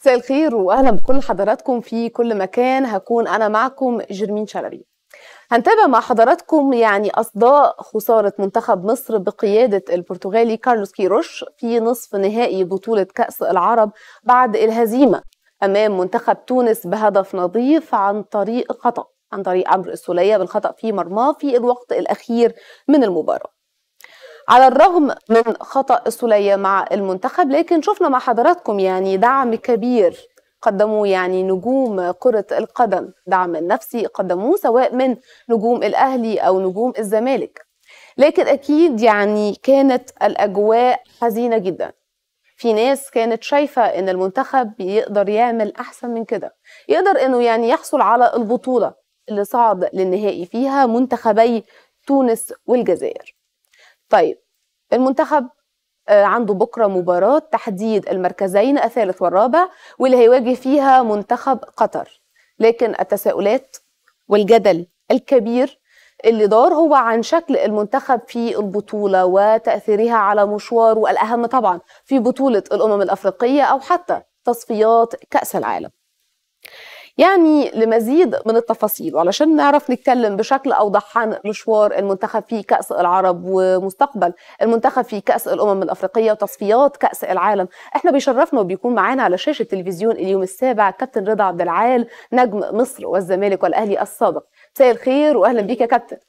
مساء الخير واهلا بكل حضراتكم في كل مكان هكون انا معكم جرمين شلبي هنتابع مع حضراتكم يعني اصداء خساره منتخب مصر بقياده البرتغالي كارلوس كيروش في نصف نهائي بطوله كاس العرب بعد الهزيمه امام منتخب تونس بهدف نظيف عن طريق خطا عن طريق عمرو السوليه بالخطا في مرماه في الوقت الاخير من المباراه على الرغم من خطأ السولية مع المنتخب لكن شفنا مع حضراتكم يعني دعم كبير قدموه يعني نجوم كرة القدم دعم نفسي قدموه سواء من نجوم الأهلي أو نجوم الزمالك لكن أكيد يعني كانت الأجواء حزينة جدا في ناس كانت شايفة إن المنتخب يقدر يعمل أحسن من كده يقدر إنه يعني يحصل على البطولة اللي صعد للنهائي فيها منتخبي تونس والجزائر طيب المنتخب عنده بكرة مباراة تحديد المركزين الثالث والرابع واللي هيواجه فيها منتخب قطر لكن التساؤلات والجدل الكبير اللي دار هو عن شكل المنتخب في البطولة وتأثيرها على مشواره والأهم طبعا في بطولة الأمم الأفريقية أو حتى تصفيات كأس العالم يعني لمزيد من التفاصيل وعلشان نعرف نتكلم بشكل اوضح عن مشوار المنتخب في كاس العرب ومستقبل المنتخب في كاس الامم الافريقيه وتصفيات كاس العالم احنا بيشرفنا وبيكون معانا على شاشه تلفزيون اليوم السابع كابتن رضا عبد العال نجم مصر والزمالك والاهلي السابق مساء الخير واهلا بيك يا كابتن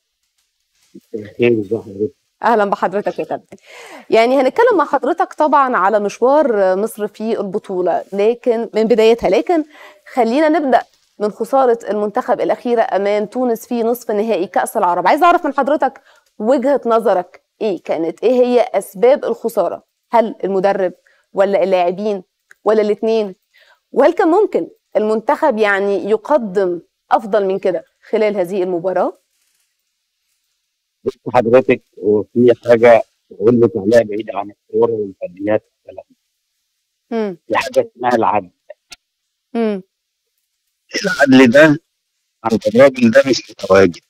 اهلا بحضرتك يا كابتن يعني هنتكلم مع حضرتك طبعا على مشوار مصر في البطوله لكن من بدايتها لكن خلينا نبدا من خساره المنتخب الاخيره امام تونس في نصف نهائي كاس العرب عايز اعرف من حضرتك وجهه نظرك ايه كانت ايه هي اسباب الخساره هل المدرب ولا اللاعبين ولا الاثنين وهل كان ممكن المنتخب يعني يقدم افضل من كده خلال هذه المباراه بص حضرتك وفي حاجه اقول لك عليها بعيده عن الكوره والفنيات والكلام امم في حاجه اسمها العدل امم العدل ده عند الراجل ده مش متواجد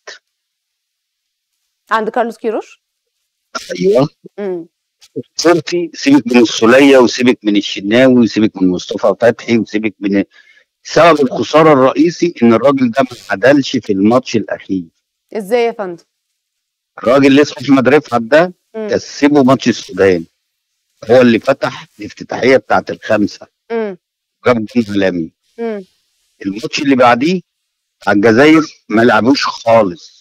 عند كارلوس كيروش ايوه امم صرتي سيبك من السوليه وسيبك من الشناوي وسيبك من مصطفى فتحي وسيبك من سبب الخساره الرئيسي ان الراجل ده ما عدلش في الماتش الاخير ازاي يا فندم الراجل اللي اسمه احمد رفعت ده امم كسبه ماتش السودان هو اللي فتح الافتتاحيه بتاعت الخمسه امم جاب جول عالمي امم الماتش اللي بعديه على الجزائر ما لعبوش خالص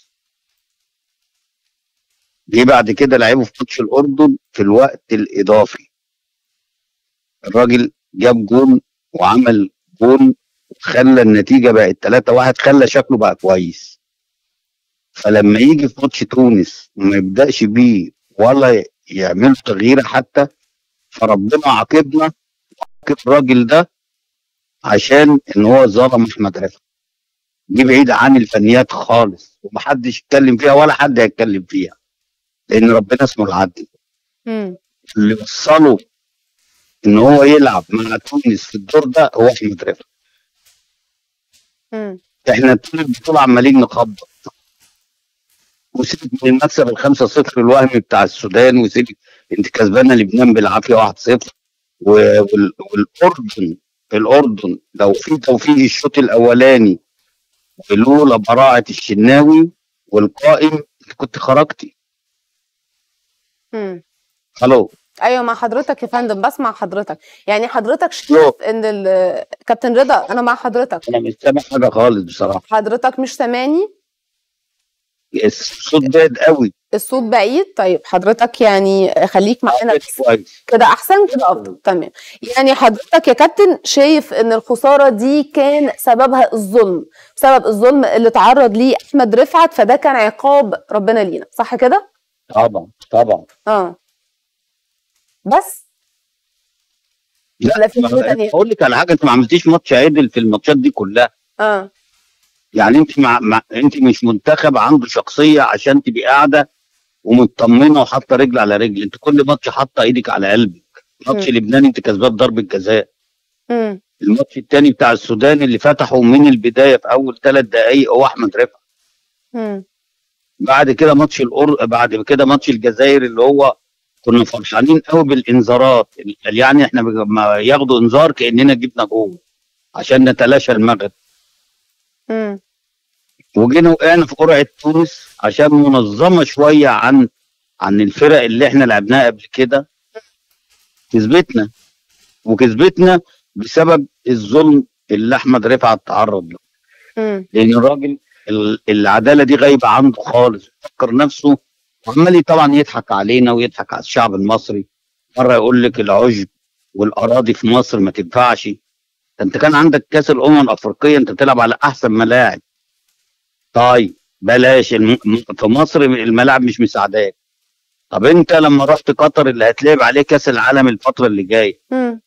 جه بعد كده لعبوا في ماتش الاردن في الوقت الاضافي الراجل جاب جون وعمل جون وخلى النتيجه بقت 3 1 خلى شكله بقى كويس فلما يجي في ماتش تونس وما يبداش بيه ولا يعمل تغيير حتى فربنا عاقبنا وعاقب الراجل ده عشان ان هو ظلم احمد رفعت دي بعيدة عن الفنيات خالص ومحدش يتكلم فيها ولا حد هيتكلم فيها لان ربنا اسمه العدل امم اللي وصله ان هو يلعب مع تونس في الدور ده هو احمد رفعت امم احنا طول البطوله عمالين نخبط وسيبك من المكسب الخمسة صفر الوهمي بتاع السودان وسيبك انت كسبانه لبنان بالعافيه 1 0 والاردن الاردن لو في توفيق الشوط الاولاني ولولا براعه الشناوي والقائم انت كنت خرجتي امم الو ايوه مع حضرتك يا فندم بسمع حضرتك يعني حضرتك شايف لو ان ال- كابتن رضا انا مع حضرتك انا مش سامع حاجه خالص بصراحه حضرتك مش سامعني الصوت بعيد قوي الصوت بعيد طيب حضرتك يعني خليك معانا بعيد بس كويس كده احسن كده افضل تمام يعني حضرتك يا كابتن شايف ان الخساره دي كان سببها الظلم بسبب الظلم اللي تعرض ليه احمد رفعت فده كان عقاب ربنا لينا صح كده طبعا طبعا اه بس لا ولا في حاجه تانية اقول لك على حاجه انت ما عملتيش ماتش عدل في الماتشات دي كلها اه يعني انت مع... مع... انت مش منتخب عنده شخصيه عشان تبقي قاعده ومطمنه وحاطه رجل على رجل انت كل ماتش حاطه ايدك على قلبك ماتش مم. لبنان انت كسبان ضربه جزاء امم الماتش الثاني بتاع السودان اللي فتحه من البدايه في اول ثلاث دقائق هو احمد رفعت امم بعد كده ماتش الأر... بعد كده ماتش الجزائر اللي هو كنا فرحانين قوي بالانذارات ال- يعني احنا لما ياخدوا انذار كاننا جبنا جول عشان نتلاشى المغرب مم. وجينا وقعنا في قرعه تونس عشان منظمه شويه عن عن الفرق اللي احنا لعبناها قبل كده كسبتنا وكسبتنا بسبب الظلم اللي احمد رفعت تعرض له مم. لان الراجل ال- العداله دي غايبه عنده خالص فكر نفسه وعمال طبعا يضحك علينا ويضحك على الشعب المصري مره يقول لك العشب والاراضي في مصر ما تنفعش ده انت كان عندك كاس الامم الافريقيه انت بتلعب على احسن ملاعب طيب بلاش الم... في مصر الملاعب مش مساعداك طب انت لما رحت قطر اللي هتلعب عليه كاس العالم الفتره اللي جايه مم.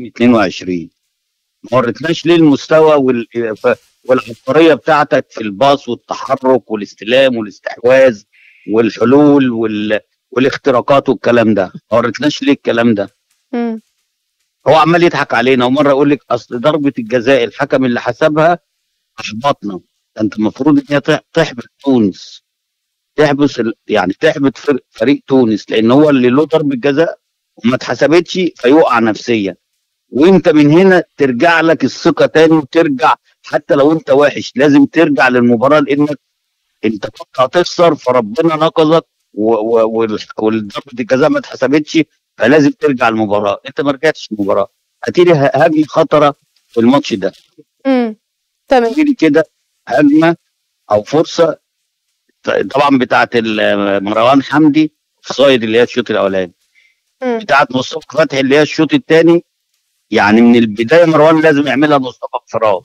2022 ما وريتناش ليه المستوى وال... ف- والعبقريه بتاعتك في الباص والتحرك والاستلام والاستحواذ والحلول وال... والاختراقات والكلام ده ما وريتناش ليه الكلام ده مم. هو عمال يضحك علينا ومره يقول لك اصل ضربه الجزاء الحكم اللي حسبها احبطنا ده انت المفروض ان هي تح- تحبط تونس تحبس ال- يعني تحبط فر- فريق تونس لان هو اللي له ضربه جزاء وما اتحسبتش فيقع نفسيا وانت من هنا ترجع لك الثقه تاني وترجع حتى لو انت وحش لازم ترجع للمباراه لانك انت كنت هتخسر فربنا نقذك و- و- وال- والضربه الجزاء ما اتحسبتش فلازم ترجع المباراه انت ما رجعتش المباراه هتيجي ه- هجمه خطره في الماتش ده مم. تمام هتيجي كده هجمه او فرصه ط- طبعا بتاعت ال- مروان حمدي اوفسايد اللي هي الشوط الاولاني مم. بتاعت مصطفى فتحي اللي هي الشوط الثاني يعني من البدايه مروان لازم يعملها مصطفى انفراد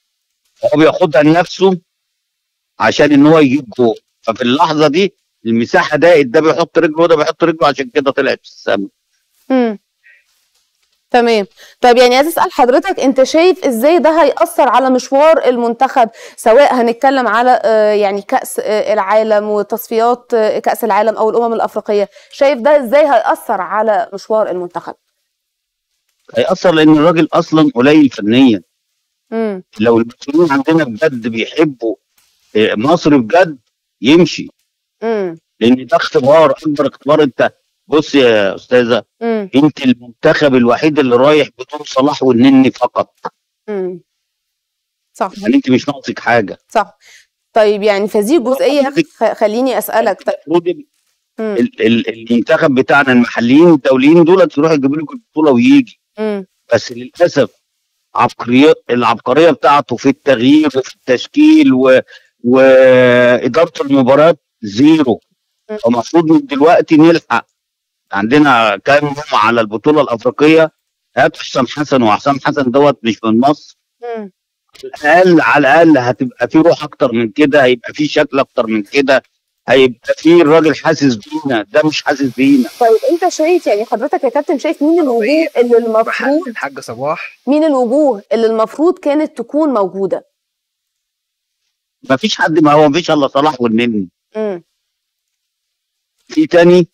هو بياخدها لنفسه عشان ان هو يجيب جول ففي اللحظه دي المساحه ضاقت ده بيحط رجله وده بيحط رجله عشان كده طلعت في السما مم. تمام طيب يعني عايز اسال حضرتك انت شايف ازاي ده هيأثر على مشوار المنتخب سواء هنتكلم على آه، يعني كأس آه، العالم وتصفيات آه، كأس العالم او الامم الافريقيه شايف ده ازاي هيأثر على مشوار المنتخب هيأثر لان الراجل اصلا قليل فنيا امم لو المسؤولين عندنا بجد بيحبوا آه، مصر بجد يمشي امم لان ده اختبار اكبر اختبار انت بص يا استاذه امم انت المنتخب الوحيد اللي رايح بدون صلاح والنني فقط امم صح يعني انت مش ناقصك حاجه صح طيب يعني في هذه الجزئيه خ- خليني اسالك طيب المفروض ال- امم ال- ال- المنتخب بتاعنا المحليين الدوليين دول يروحوا يجيبوا لك البطوله ويجي امم بس للاسف عبقريه العبقريه بتاعته في التغيير وفي التشكيل و... واداره المباراه زيرو مم. المفروض من دلوقتي نلحق عندنا كام يوم على البطوله الافريقيه هات حسام حسن وحسام حسن دوت مش من مصر امم على الاقل على الاقل هتبقى في روح اكتر من كده هيبقى في شكل اكتر من كده هيبقى في الراجل حاسس بينا ده مش حاسس بينا طيب انت شايف يعني حضرتك يا كابتن شايف مين الوجوه اللي المفروض بحق الحاج صباح مين الوجوه اللي المفروض كانت تكون موجوده ما فيش حد ما هو ما فيش الا صلاح والنني امم في تاني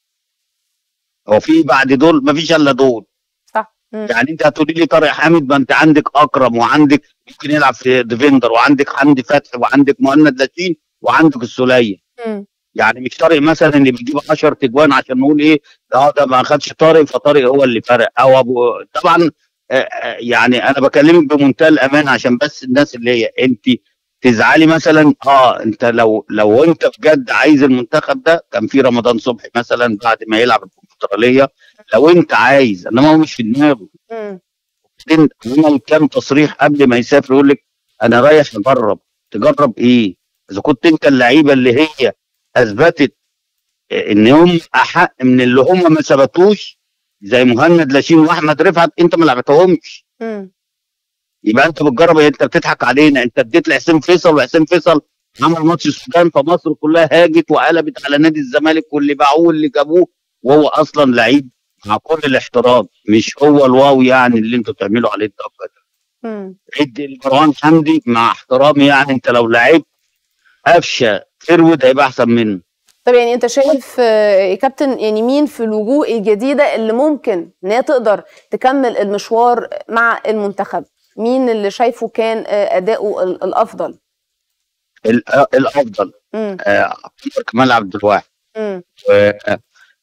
هو في بعد دول ما فيش الا دول صح مم. يعني انت هتقولي لي طارق حامد ما انت عندك اكرم وعندك ممكن يلعب في ديفندر وعندك حمدي فتحي وعندك مهند لاشين وعندك السوليه مم. يعني مش طارق مثلا اللي بيجيب 10 تجوان عشان نقول ايه ده ده ما خدش طارق فطارق هو اللي فرق او ابو طبعا آه، آه، يعني انا بكلمك بمنتهى الامان عشان بس الناس اللي هي انت تزعلي مثلا اه انت لو لو انت بجد عايز المنتخب ده كان في رمضان صبحي مثلا بعد ما يلعب الكونفدراليه لو انت عايز انما هو مش في دماغه مم. بعدين عمل كام تصريح قبل ما يسافر يقول لك انا رايح اجرب تجرب ايه؟ اذا كنت انت اللعيبه اللي هي اثبتت ان هم احق من اللي هم ما ثبتوش زي مهند لاشين واحمد رفعت انت ما لعبتهمش مم. يبقى انت بتجرب انت بتضحك علينا انت اديت لحسين فيصل وحسين فيصل عمل ماتش السودان فمصر كلها هاجت وقلبت على نادي الزمالك واللي باعوه واللي جابوه وهو اصلا لعيب مع كل الاحترام مش هو الواو يعني اللي انتوا بتعملوا عليه الضجه ده مم. ادي لمروان حمدي مع احترامي يعني انت لو لعبت قفشه فيرود هيبقى احسن منه طب يعني انت شايف آه، يا كابتن يعني مين في الوجوه الجديده اللي ممكن ان هي تقدر تكمل المشوار مع المنتخب مين اللي شايفه كان آه، اداؤه ال- الافضل ال- الافضل مم. آه، عمر كمال عبد الواحد مم. و-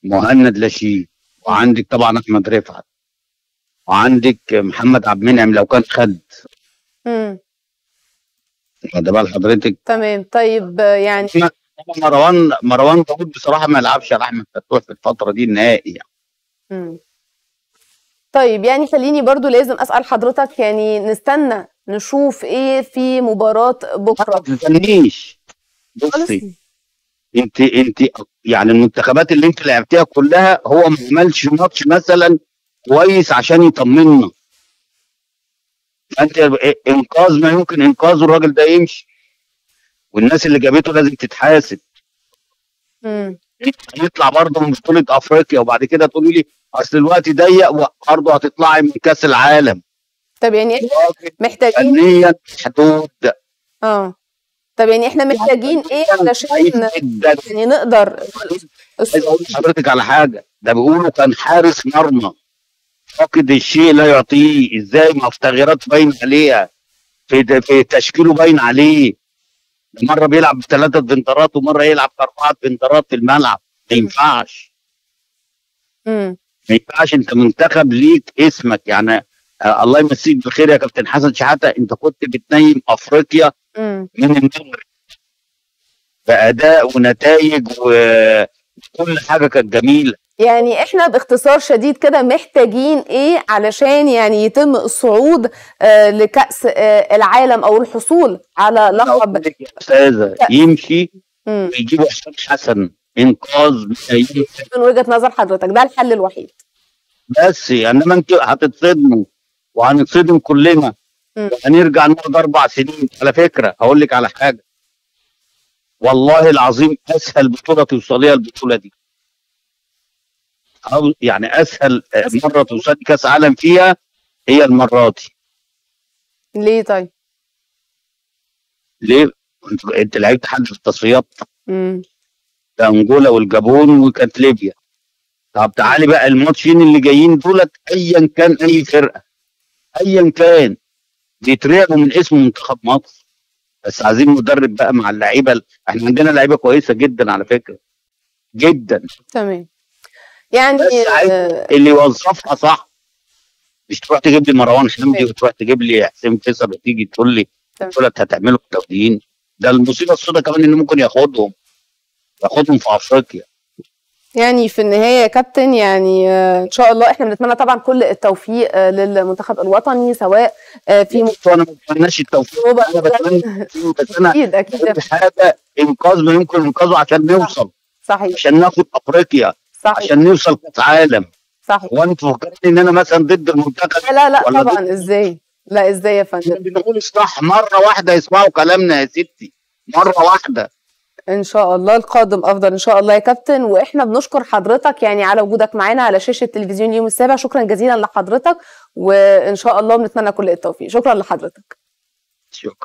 مهند لاشين وعندك طبعا احمد رفعت وعندك محمد عبد المنعم لو كان خد امم واخد بال حضرتك تمام طيب آه، يعني مروان مروان داوود بصراحه ما يلعبش على احمد فتوح في الفتره دي نهائي يعني. مم. طيب يعني خليني برضو لازم أسأل حضرتك يعني نستنى نشوف ايه في مباراة ما بكرة تستنيش بصي انت انت يعني المنتخبات اللي انت لعبتيها كلها هو ما عملش ماتش مثلا كويس عشان يطمنا انت انقاذ ما يمكن انقاذه الراجل ده يمشي والناس اللي جابته لازم تتحاسب مم. نطلع برضه من بطوله افريقيا وبعد كده تقولي لي اصل الوقت ضيق وبرضه هتطلعي من كاس العالم طب يعني احنا محتاجين فنيا حدود اه طب يعني احنا محتاجين ايه علشان ضعيف جدا يعني نقدر عايز اقول لحضرتك على حاجه ده بيقولوا كان حارس مرمى فاقد الشيء لا يعطيه ازاي ما في تغييرات باين عليها في في تشكيله باين عليه مره بيلعب بثلاثه بنترات ومره يلعب باربعه بنترات في الملعب ما ينفعش مم. ما ينفعش انت منتخب ليك اسمك يعني آه الله يمسيك بالخير يا كابتن حسن شحاته انت كنت بتنيم افريقيا مم. من المغرب باداء ونتائج وكل حاجه كانت جميله يعني احنا باختصار شديد كده محتاجين ايه علشان يعني يتم الصعود آه لكأس آه العالم او الحصول على لقب يا استاذه يمشي مم. ويجيبوا حسام حسن انقاذ من من وجهة نظر حضرتك ده الحل الوحيد بس انما انت هتتصدموا وهنتصدم كلنا مم. وهنرجع نقعد اربع سنين على فكره هقول لك على حاجه والله العظيم اسهل بطوله توصليها البطوله دي أو يعني اسهل آه، مره توصلي كاس عالم فيها هي المره دي ليه طيب ليه؟ انت انت لعبت حد في التصفيات مم. ده انجولا والجابون وكانت ليبيا طب تعالي بقى الماتشين اللي جايين دولت ايا كان اي فرقه ايا كان بيترعبوا من اسم منتخب مصر بس عايزين مدرب بقى مع اللعيبه احنا عندنا لعيبه كويسه جدا على فكره جدا تمام يعني بس عايز آه، اللي يوظفها صح مش تروح تجيب لي مروان حمدي وتروح تجيب لي حسين فيصل وتيجي تقول لي تمام. دولت هتعملوا الدوليين ده المصيبه السوداء كمان انه ممكن ياخدهم ياخدهم في افريقيا يعني في النهاية يا كابتن يعني آه، إن شاء الله إحنا بنتمنى طبعا كل التوفيق آه، للمنتخب الوطني سواء آه، في وانا ما بتمناش التوفيق انا بتمنى بس انا أكيد أكيد كل حاجه انقاذ ما يمكن انقاذه عشان نوصل صحيح عشان ناخد افريقيا صحيح عشان نوصل كاس عالم صحيح وانت فكرت ان انا مثلا ضد المنتخب لا لا لا ولا طبعا إزاي لا إزاي يا فندم بنقول صح مره واحده يسمعوا كلامنا يا ستي مره واحده ان شاء الله القادم افضل ان شاء الله يا كابتن واحنا بنشكر حضرتك يعني على وجودك معانا على شاشه تلفزيون اليوم السابع شكرا جزيلا لحضرتك وان شاء الله بنتمنى كل التوفيق شكرا لحضرتك شكرا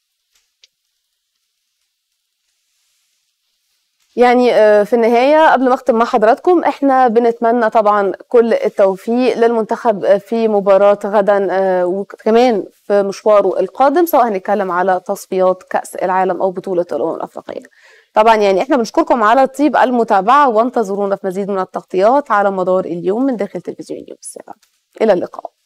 يعني آه، في النهايه قبل ما اختم مع حضراتكم احنا بنتمنى طبعا كل التوفيق للمنتخب آه، في مباراه غدا آه، وكمان في مشواره القادم سواء هنتكلم على تصفيات كاس العالم او بطوله الامم الافريقيه طبعا يعني احنا بنشكركم على طيب المتابعه وانتظرونا في مزيد من التغطيات على مدار اليوم من داخل تلفزيون اليوم السابع الى اللقاء